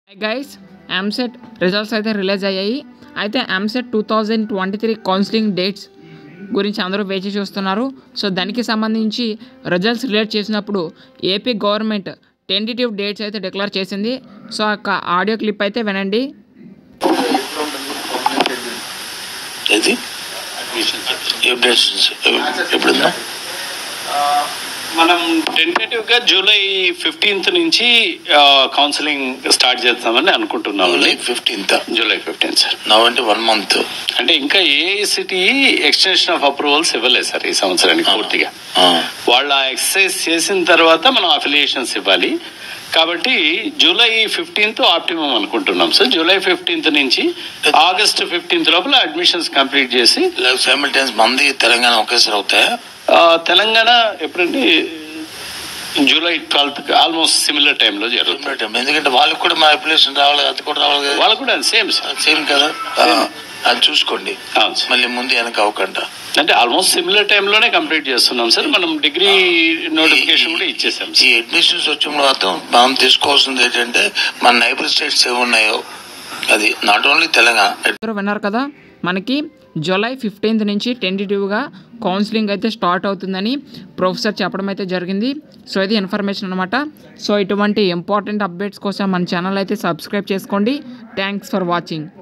Guys EAMCET results అయితే release అయ్యాయి అయితే EAMCET two thousand twenty three counselling dates గురించి అందరూ వేచి చూస్తున్నారు సో దానికి సంబంధించి రిజల్ట్స్ రిలీజ్ చేసినప్పుడు ఏపీ గవర్నమెంట్ టెంటేటివ్ డేట్స్ అయితే డిక్లేర్ చేసింది సో ఆ యొక్క ఆడియో క్లిప్ అయితే వినండి ఏది ఎప్పుడు ఎప్పుడుందా మనం టెంటేటివ్ గా జూలై ఫిఫ్టీన్త్ నుంచి కౌన్సిలింగ్ స్టార్ట్ చేస్తామని అనుకుంటున్నాం July fifteenth July fifteenth sir now అంటే వన్ మంత్ అంటే ఇంకా ఏఐసిటి ఎక్స్టెన్షన్ ఆఫ్ అప్రూవల్స్ ఇవ్వలేదు సార్ ఈ సంవత్సరానికి పూర్తిగా వాళ్ళు ఆ ఎక్సర్సైజ్ చేసిన తర్వాత మనం అఫిలియేషన్స్ ఇవ్వాలి కాబట్టి జూలై ఫిఫ్టీన్త్ ఆప్టిమం అనుకుంటున్నాం సార్ జూలై ఫిఫ్టీన్త్ నుంచి ఆగస్ట్ ఫిఫ్టీన్త్ లోపల అడ్మిషన్స్ కంప్లీట్ చేసి సైమిల్టైన్స్ మంది తెలంగాణ ఒకేసారి అవుతాయా ఆ, తెలంగాణ ఎప్పుడండి జూలై ట్వెల్త్ ఆల్మోస్ట్ సిమిలర్ టైంలో జరుగుతుంది Similar time. ఎందుకంటే వాళ్ళకి కూడా మా అప్లికేషన్ రావాలి అది కూడా రావాలి కదా వాళ్ళు కూడా సేమ్ సార్ సేమ్ కదా ఆ, అది చూసుకోండి అవును సార్ మళ్ళీ ముందు వెనక అవ్వకుండా అంటే ఆల్మోస్ట్ సిమిలర్ టైంలోనే కంప్లీట్ చేస్తున్నాం సార్ మనం డిగ్రీ నోటిఫికేషన్ కూడా ఇచ్చేసాం ఈ అడ్మిషన్స్ వచ్చిన తర్వాత మనం తీసుకోవాల్సింది ఏంటంటే మన నైబర్ స్టేట్స్ ఏమి ఉన్నాయో అది నాట్ ఓన్లీ తెలంగాణ అందరూ విన్నారు కదా మనకి జూలై ఫిఫ్టీన్త్ నుంచి టెంటేటివ్గా కౌన్సిలింగ్ అయితే స్టార్ట్ అవుతుందని ప్రొఫెసర్ చెప్పడం అయితే జరిగింది సో ఇది ఇన్ఫర్మేషన్ అనమాట సో ఇటువంటి ఇంపార్టెంట్ అప్డేట్స్ కోసం మన ఛానల్ అయితే సబ్స్క్రైబ్ చేసుకోండి థ్యాంక్స్ ఫర్ వాచింగ్